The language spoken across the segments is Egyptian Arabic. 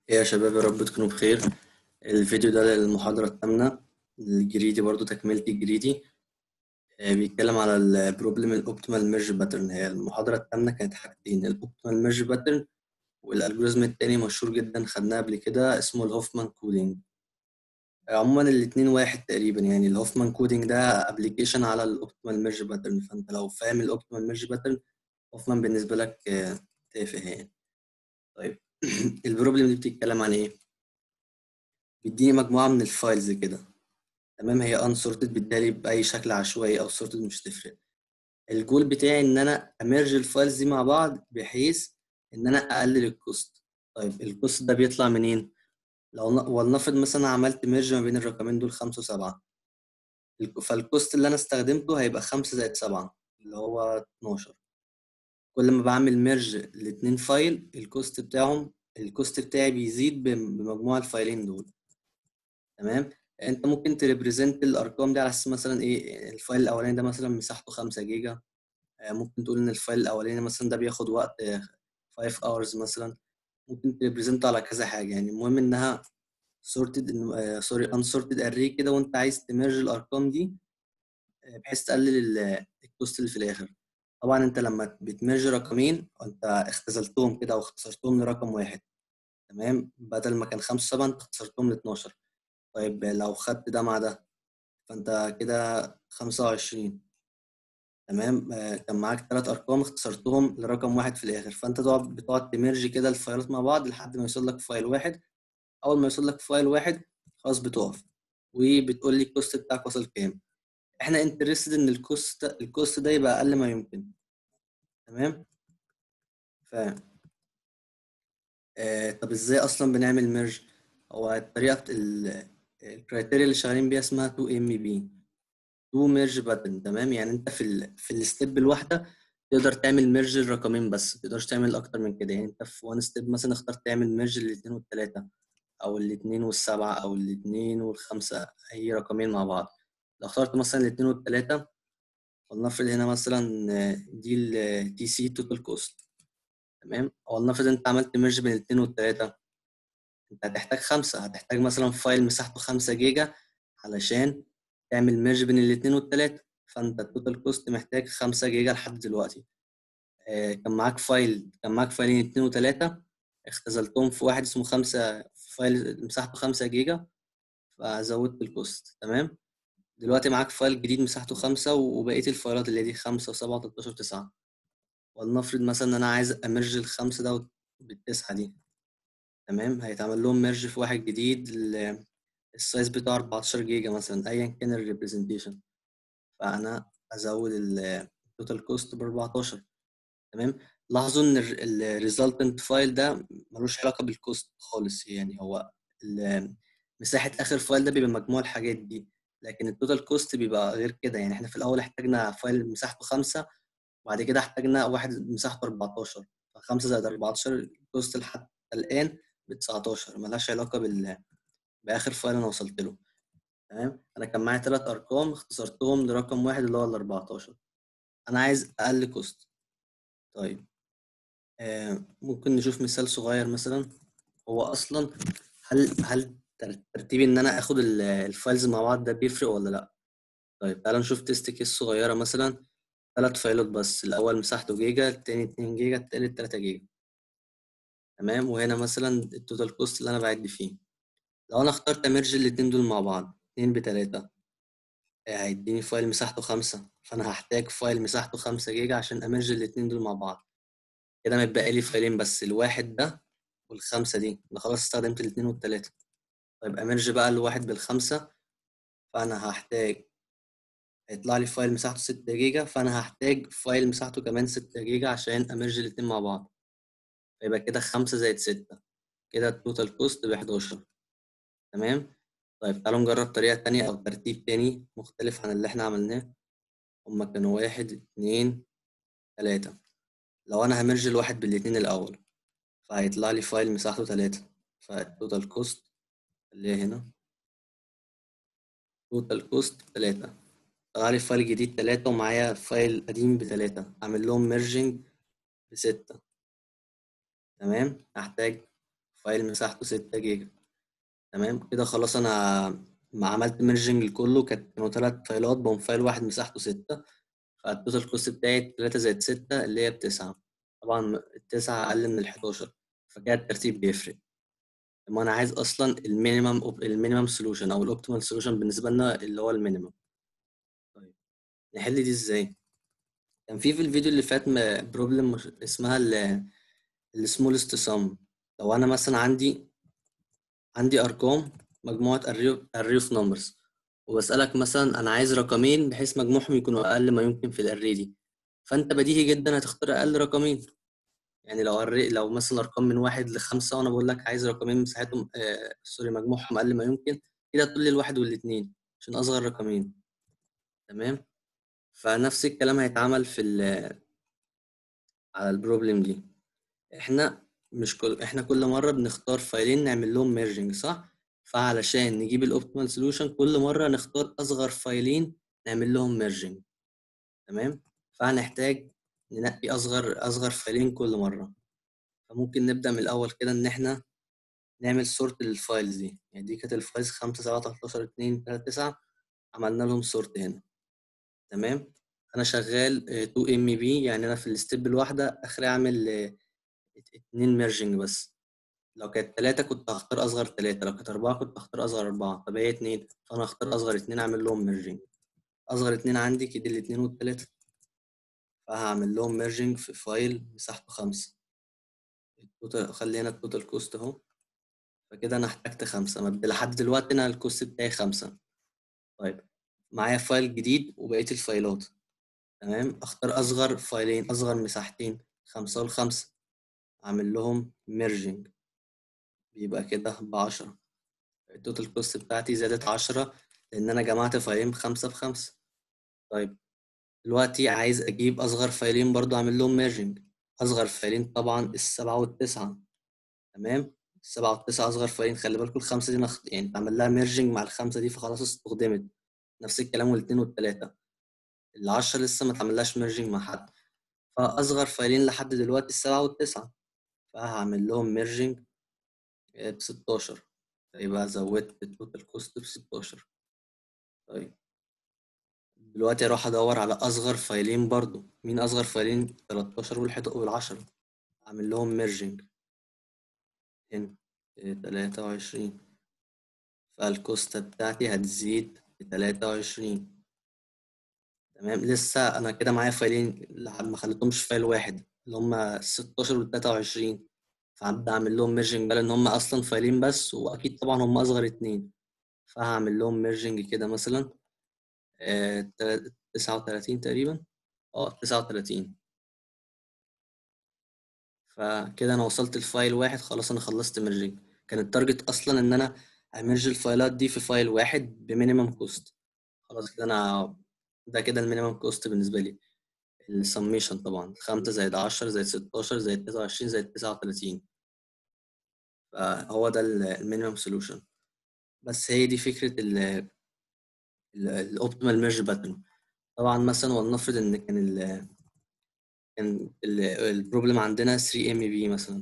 يا شباب يا رب تكونوا بخير الفيديو ده للمحاضرة الثامنة الجريدي برضو تكملتي الجريدي آه، بيتكلم على البروبلم الاوبتيمال ميرج باترن هي المحاضرة الثامنة كانت حاجتين الاوبتيمال ميرج باترن والالجوريزم التاني مشهور جدا خدناه قبل كده اسمه الهوفمان كودينج عموما الاتنين واحد تقريبا يعني الهوفمان كودينج ده ابلكيشن على الاوبتيمال ميرج باترن فانت لو فاهم الاوبتيمال ميرج باترن هوفمان بالنسبة لك آه، تافه يعني طيب البروبلم دي بتتكلم عن ايه؟ بيديني مجموعة من الفايلز كده تمام هي unsorted بتدالي بأي شكل عشوائي أو sorted مش تفرق الجول بتاعي إن أنا أمرج الفايلز دي مع بعض بحيث إن أنا أقلل الكوست طيب الكوست ده بيطلع منين؟ لو ن- ولنفرض مثلا عملت ميرج ما بين الرقمين دول خمسة وسبعة الك- فالكوست اللي أنا استخدمته هيبقى خمسة زائد سبعة اللي هو 12 كل ما بعمل ميرج لاتنين فايل الكوست بتاعهم الكوست بتاعي بيزيد بم- بمجموع الفايلين دول تمام انت ممكن تريبريزنت الارقام دي على اساس مثلا ايه الفايل الاولاني ده مثلا مساحته 5 جيجا آه، ممكن تقول ان الفايل الاولاني مثلا ده بياخد وقت آه، 5 hours مثلا ممكن تريبريزنت على كذا حاجه يعني المهم انها sorted سوري unsorted array كده وانت عايز تمرج الارقام دي آه، بحيث تقلل ال- الكوست اللي في الاخر طبعا انت لما بتمرج رقمين انت اختزلتهم كده او اختصرتهم لرقم واحد تمام بدل ما كان 5 7 انت اختصرتهم ل 12 طيب لو خدت ده مع ده فانت كده 25 تمام آه، كان معاك ثلاث ارقام اختصرتهم لرقم واحد في الاخر فانت تقعد بتقعد تمرج كده الفايلات مع بعض لحد ما يوصل لك فايل واحد اول ما يوصل لك فايل واحد خلاص بتقف وبتقول لي الكوست بتاعك وصل كام احنا انترستد ان الكوست الكوست ده يبقى اقل ما يمكن تمام ف آه طب ازاي اصلا بنعمل ميرج هو الطريقه ال- الكرايتيريا اللي شغالين بيها اسمها 2 ام بي تو ميرج باترن تمام يعني انت في ال في الستيب الواحده تقدر تعمل ميرج الرقمين بس ما تقدرش تعمل اكتر من كده يعني انت في وان ستيب مثلا اخترت تعمل ميرج الاثنين والثلاثه او الاثنين والسبعه او الاثنين والخمسه اي رقمين مع بعض لو اخترت مثلا الاثنين والثلاثه ولنفرض هنا مثلا آه، دي التي سي توتال كوست تمام ولنفرض انت عملت ميرج بين الاثنين والثلاثه انت هتحتاج خمسه هتحتاج مثلا فايل مساحته 5 جيجا علشان تعمل ميرج بين الاثنين والثلاثه فانت التوتال كوست محتاج 5 جيجا لحد دلوقتي آه، كان معاك فايل كان معاك فايلين اتنين وتلاتة اختزلتهم في واحد اسمه خمسة فايل مساحته خمسة جيجا فزودت الكوست تمام دلوقتي معاك فايل جديد مساحته خمسة وبقية الفايلات اللي دي خمسة وسبعة وتلاتاشر وتسعة ولنفرض مثلا إن أنا عايز أمرج الخمسة ده بالتسعة دي تمام هيتعمل لهم ميرج في واحد جديد ال- السايز بتاعه 14 جيجا مثلا أيا كان الريبريزنتيشن فأنا أزود التوتال كوست ب 14 تمام لاحظوا ان الريزلتنت فايل ده ملوش علاقه بالكوست خالص يعني هو ال- مساحه اخر فايل ده بيبقى مجموع الحاجات دي لكن التوتال كوست بيبقى غير كده يعني احنا في الاول احتاجنا فايل مساحته خمسة وبعد كده احتاجنا واحد مساحته 14 فخمسة زائد 14 الكوست لحد الان ب 19 ملهاش علاقه بال باخر فايل انا وصلت له تمام انا كان معايا ثلاث ارقام اختصرتهم لرقم واحد اللي هو ال 14 انا عايز اقل كوست طيب آه، ممكن نشوف مثال صغير مثلا هو اصلا هل هل تر- ترتيب ان انا اخد ال- الفايلز مع بعض ده بيفرق ولا لا طيب تعالى نشوف تيست كيس صغيره مثلا ثلاث فايلات بس الاول مساحته جيجا التاني 2 جيجا التالت 3 جيجا تمام وهنا مثلا التوتال كوست اللي انا بعد فيه لو انا اخترت امرج الاتنين دول مع بعض 2 بتلاتة آه، هيديني فايل مساحته خمسة فانا هحتاج فايل مساحته 5 جيجا عشان امرج الاتنين دول مع بعض كده متبقى لي فايلين بس الواحد ده والخمسة دي أنا خلاص استخدمت الاتنين والتلاتة طيب أمرج بقى الواحد بالخمسة فأنا هحتاج هيطلع لي فايل مساحته ستة جيجا فأنا هحتاج فايل مساحته كمان ستة جيجا عشان أمرج الاتنين مع بعض فيبقى كده خمسة زائد ستة كده التوتال كوست بحداشر تمام طيب تعالوا نجرب طريقة تانية أو ترتيب تاني مختلف عن اللي احنا عملناه هما كانوا واحد اتنين تلاتة لو أنا همرج الواحد بالاتنين الأول فهيطلع لي فايل مساحته تلاتة فالتوتال كوست اللي هي هنا توتال كوست تلاتة طلع لي فايل جديد تلاتة ومعايا فايل قديم بتلاتة أعمل لهم ميرجنج بستة تمام هحتاج فايل مساحته 6 جيجا تمام كده خلاص انا ما عملت ميرجنج لكله كانت كانوا ثلاث فايلات بهم فايل واحد مساحته 6 فالتوتال كوست بتاعي 3 زائد 6 اللي هي بتسعة طبعا التسعة أقل من ال 11 فكده الترتيب بيفرق ما أنا عايز أصلا المينيمم المينيمم سولوشن أو الأوبتيمال سولوشن بالنسبة لنا اللي هو المينيمم طيب نحل دي إزاي؟ كان في في الفيديو اللي فات بروبلم اسمها السمولست سم لو أنا مثلا عندي عندي أرقام مجموعة array of numbers وبسألك مثلا أنا عايز رقمين بحيث مجموعهم يكونوا أقل ما يمكن في الأري دي فأنت بديهي جدا هتختار أقل رقمين يعني لو أري لو مثلا أرقام من واحد لخمسة وأنا بقول لك عايز رقمين مساحتهم آه سوري مجموعهم أقل ما يمكن كده تقول لي الواحد والاتنين عشان أصغر رقمين تمام فنفس الكلام هيتعمل في ال على البروبلم دي احنا مش كل احنا كل مره بنختار فايلين نعمل لهم ميرجنج صح فعلشان نجيب الاوبتيمال سولوشن كل مره نختار اصغر فايلين نعمل لهم ميرجنج تمام فهنحتاج ننقي اصغر اصغر فايلين كل مره فممكن نبدا من الاول كده ان احنا نعمل سورت للفايلز دي يعني دي كانت الفايلز 5 7 13 2 3 9 عملنا لهم سورت هنا تمام انا شغال 2 ام بي يعني انا في الستيب الواحده اخري اعمل اتنين ميرجنج بس لو كانت تلاتة كنت هختار أصغر تلاتة لو كانت أربعة كنت هختار أصغر أربعة طب هي اتنين فأنا هختار أصغر اتنين أعمل لهم ميرجنج أصغر اتنين عندي كده الاتنين والتلاتة فهعمل لهم ميرجنج في فايل مساحته خمسة التوتال خلي هنا التوتال كوست أهو فكده أنا احتجت خمسة لحد دلوقتي أنا الكوست بتاعي خمسة طيب معايا فايل جديد وبقية الفايلات تمام أختار أصغر فايلين أصغر مساحتين خمسة والخمسة أعمل لهم ميرجنج بيبقى كده بعشرة التوتال كوست بتاعتي زادت عشرة لأن أنا جمعت فايلين بخمسة بخمسة طيب دلوقتي عايز أجيب أصغر فايلين برضو أعمل لهم ميرجنج أصغر فايلين طبعا السبعة والتسعة تمام السبعة والتسعة أصغر فايلين خلي بالكم الخمسة دي نخ... يعني تعمل لها ميرجنج مع الخمسة دي فخلاص استخدمت نفس الكلام والاتنين والتلاتة العشرة لسه ما تعملهاش ميرجنج مع حد فأصغر فايلين لحد دلوقتي السبعة والتسعة فهعمل لهم ميرجنج ب 16 فيبقى زودت التوتال كوست ب 16 طيب دلوقتي اروح ادور على اصغر فايلين برضو مين اصغر فايلين 13 وال10 اعمل لهم ميرجنج هنا 23 فالكوست بتاعتي هتزيد ب 23 تمام لسه انا كده معايا فايلين ما خليتهمش فايل واحد اللي هم 16 وال 23 فهبدا اعمل لهم ميرجنج بقى لان هم اصلا فايلين بس واكيد طبعا هم اصغر اتنين فهعمل لهم ميرجنج كده مثلا آه 39 تقريبا اه 39 فكده انا وصلت الفايل واحد خلاص انا خلصت ميرجنج كان التارجت اصلا ان انا امرج الفايلات دي في فايل واحد بمينيمم كوست خلاص كده انا ده كده المينيمم كوست بالنسبه لي السميشن طبعا 5 زائد 10 زائد 16 زائد 29 زائد 39 فهو ده المينيمم سولوشن بس هي دي فكره الاوبتيمال ميرج باترن طبعا مثلا ولنفرض ان كان ال كان البروبلم عندنا 3 ام بي مثلا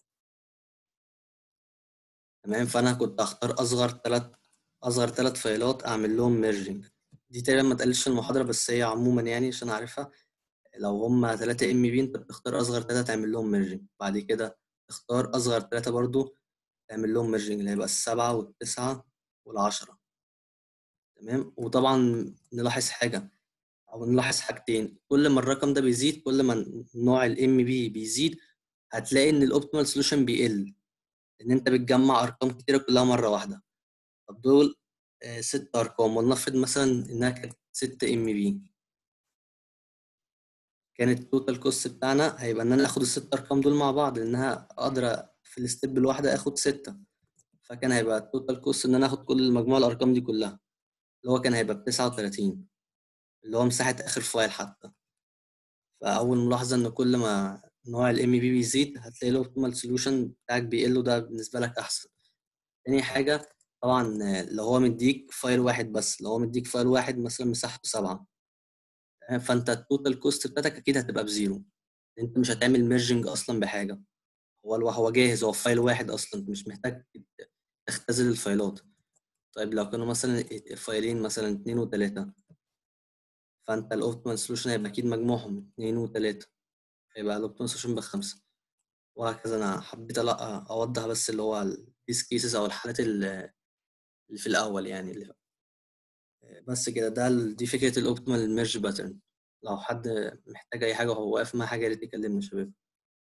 تمام فانا كنت هختار اصغر ثلاث اصغر ثلاث فايلات اعمل لهم ميرجنج دي تقريبا ما اتقالش في المحاضره بس هي عموما يعني عشان اعرفها لو هم 3 ام بي انت بتختار اصغر ثلاثه تعمل لهم ميرجنج بعد كده تختار اصغر ثلاثه برضو تعمل لهم ميرجنج اللي هيبقى السبعه والتسعه والعشره تمام وطبعا نلاحظ حاجه او نلاحظ حاجتين كل ما الرقم ده بيزيد كل ما نوع الام بي بيزيد هتلاقي ان الاوبتيمال سوليوشن بيقل ان انت بتجمع ارقام كتيره كلها مره واحده طب دول آه ست ارقام ولنفرض مثلا انها كانت 6 ام بي كان التوتال كوست بتاعنا هيبقى ان انا اخد الست ارقام دول مع بعض لانها اقدر في الستيب الواحده اخد ستة فكان هيبقى التوتال كوست ان انا اخد كل مجموع الارقام دي كلها اللي هو كان هيبقى ب 39 اللي هو مساحه اخر فايل حتى فاول ملاحظه ان كل ما نوع الام بي بيزيد هتلاقي الاوبتيمال سوليوشن بتاعك بيقل وده بالنسبه لك احسن تاني حاجه طبعا لو هو مديك فايل واحد بس لو هو مديك فايل واحد مثلا مساحته سبعة فانت التوتال كوست بتاعتك اكيد هتبقى بزيرو انت مش هتعمل ميرجنج اصلا بحاجه هو الوا- هو جاهز هو فايل واحد اصلا مش محتاج تختزل الفايلات طيب لو كانوا مثلا فايلين مثلا اتنين وتلاتة فانت الاوبتيمال سولوشن هيبقى اكيد مجموعهم اتنين وتلاتة هيبقى الاوبتيمال سولوشن بخمسة وهكذا انا حبيت ألا- اوضح بس اللي هو البيس كيسز او الحالات اللي اللي في الاول يعني اللي بس كده ده ال- دي فكرة الاوبتيمال ميرج باترن لو حد محتاج اي حاجة وهو واقف مع حاجة يا ريت يكلمني يا شباب